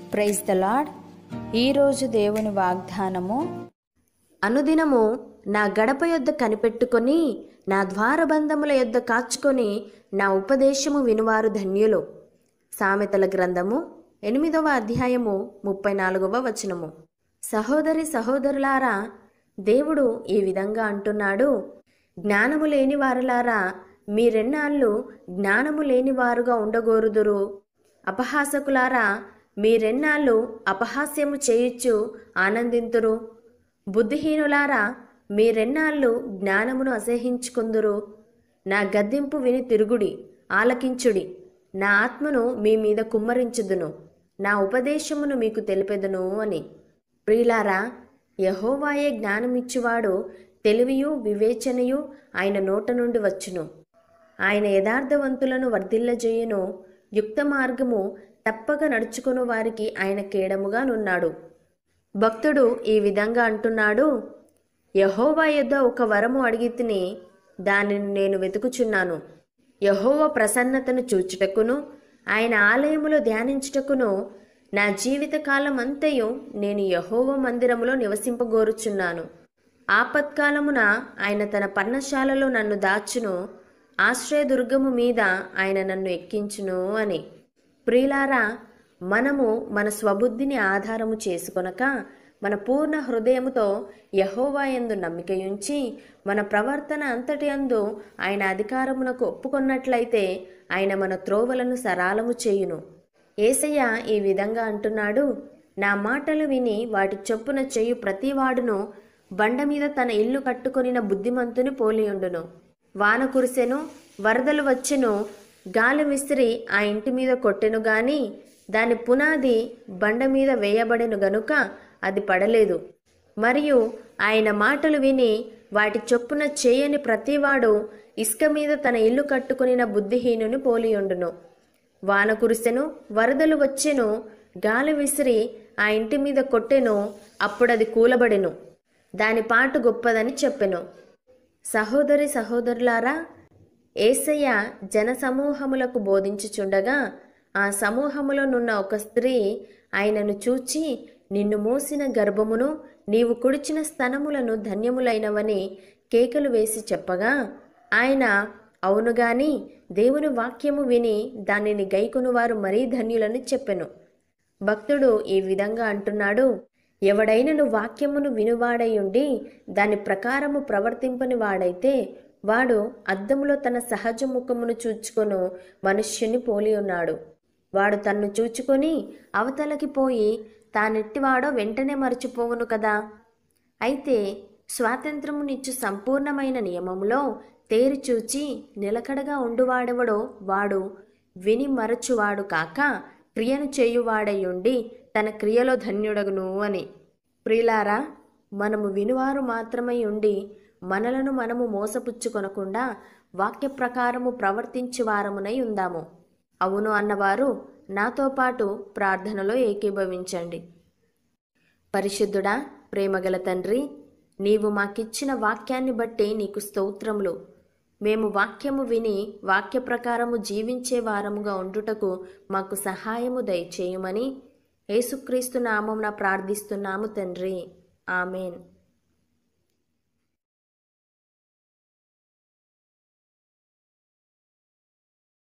praise the lord ఈరోజు దేవుని వాగ్దానము అనుదినము నా గడప యొద్ద కనిపెట్టుకొని నా ద్వారబంధముల యొద్ద కాచుకొని నా ఉపదేశము వినువారు ధన్యులు సామెతల గ్రంథము ఎనిమిదవ అధ్యాయము ముప్పై నాలుగవ వచనము సహోదరి సహోదరులారా దేవుడు ఈ విధంగా అంటున్నాడు జ్ఞానము లేని వారులారా మీరెన్నాళ్ళు జ్ఞానము లేని వారుగా ఉండగోరుదురు అపహాసకులారా మీరెన్నాళ్ళు అపహాస్యము చేయొచ్చు ఆనందింతురు బుద్ధిహీనులారా మీరెన్నాళ్ళు జ్ఞానమును అసహించుకుందురు నా గద్దింపు విని తిరుగుడి ఆలకించుడి నా ఆత్మను మీ మీద కుమ్మరించుదును నా ఉపదేశమును మీకు తెలిపెదను అని ప్రియులారా యహోవాయే జ్ఞానమిచ్చువాడు తెలివియు వివేచనయు ఆయన నోట నుండి వచ్చును ఆయన యథార్థవంతులను వర్ధిల్లజేయును యుక్త మార్గము తప్పక నడుచుకుని వారికి ఆయన కేడముగా నున్నాడు భక్తుడు ఈ విధంగా అంటున్నాడు యహోవా యొద్ద ఒక వరము అడిగి తిని దానిని నేను వెతుకుచున్నాను యహోవ ప్రసన్నతను చూచుటకును ఆయన ఆలయములో ధ్యానించుటకును నా జీవితకాలం అంతయు నేను యహోవ మందిరములో నివసింపగోరుచున్నాను ఆపత్కాలమున ఆయన తన పర్ణశాలలో నన్ను దాచును ఆశ్రయదుర్గము మీద ఆయన నన్ను ఎక్కించును అని ప్రియులారా మనము మన స్వబుద్ధిని ఆధారము చేసుకొనక మన పూర్ణ హృదయముతో యహోవాయందు నమ్మికయుంచి మన ప్రవర్తన అంతటి అందు ఆయన అధికారమునకు ఒప్పుకొన్నట్లయితే ఆయన మన త్రోవలను సరాలము చేయును ఏసయ్య ఈ విధంగా అంటున్నాడు నా మాటలు విని వాటి చొప్పున చేయు ప్రతివాడును బండ మీద తన ఇల్లు కట్టుకొనిన బుద్ధిమంతుని పోలియుండును వాన కురిసెను వరదలు వచ్చెను గాలి విసిరి ఆ ఇంటి మీద కొట్టెను గాని దాని పునాది బండ మీద వేయబడెను గనుక అది పడలేదు మరియు ఆయన మాటలు విని వాటి చొప్పున చేయని ప్రతివాడు ఇసుక మీద తన ఇల్లు కట్టుకునిన బుద్ధిహీనుని పోలియుండును వాన కురిసెను వరదలు వచ్చెను గాలి విసిరి ఆ ఇంటి మీద కొట్టెను అప్పుడది కూలబడెను దాని పాటు గొప్పదని చెప్పెను సహోదరి సహోదరులారా ఏసయ్య జనసమూహములకు బోధించుచుండగా ఆ సమూహములోనున్న ఒక స్త్రీ ఆయనను చూచి నిన్ను మోసిన గర్భమును నీవు కుడిచిన స్తనములను ధన్యములైనవని కేకలు వేసి చెప్పగా ఆయన అవును గాని దేవుని వాక్యము విని దానిని గైకొనువారు మరీ ధన్యులని చెప్పెను భక్తుడు ఈ విధంగా అంటున్నాడు ఎవడైనను వాక్యమును వినువాడయుండి దాని ప్రకారము ప్రవర్తింపని వాడైతే వాడు అద్దములో తన సహజ ముఖమును చూచుకొను మనుష్యుని పోలి ఉన్నాడు వాడు తన్ను చూచుకొని అవతలకి పోయి తానెట్టివాడో వెంటనే మరచిపోవును కదా అయితే స్వాతంత్రమునిచ్చు సంపూర్ణమైన నియమములో తేరి చూచి నిలకడగా ఉండువాడెవడో వాడు విని మరచువాడు కాక క్రియను చేయువాడయుండి తన క్రియలో ధన్యుడగును అని ప్రియులారా మనము వినువారు మాత్రమై ఉండి మనలను మనము మోసపుచ్చుకొనకుండా వాక్య ప్రకారము ప్రవర్తించి వారమునై ఉందాము అవును అన్నవారు నాతో పాటు ప్రార్థనలో ఏకీభవించండి పరిశుద్ధుడా ప్రేమగల తండ్రి నీవు మాకిచ్చిన వాక్యాన్ని బట్టి నీకు స్తోత్రములు మేము వాక్యము విని వాక్య ప్రకారము జీవించే వారముగా ఉండుటకు మాకు సహాయము దయచేయమని యేసుక్రీస్తు నామమున ప్రార్థిస్తున్నాము తండ్రి ఆమెన్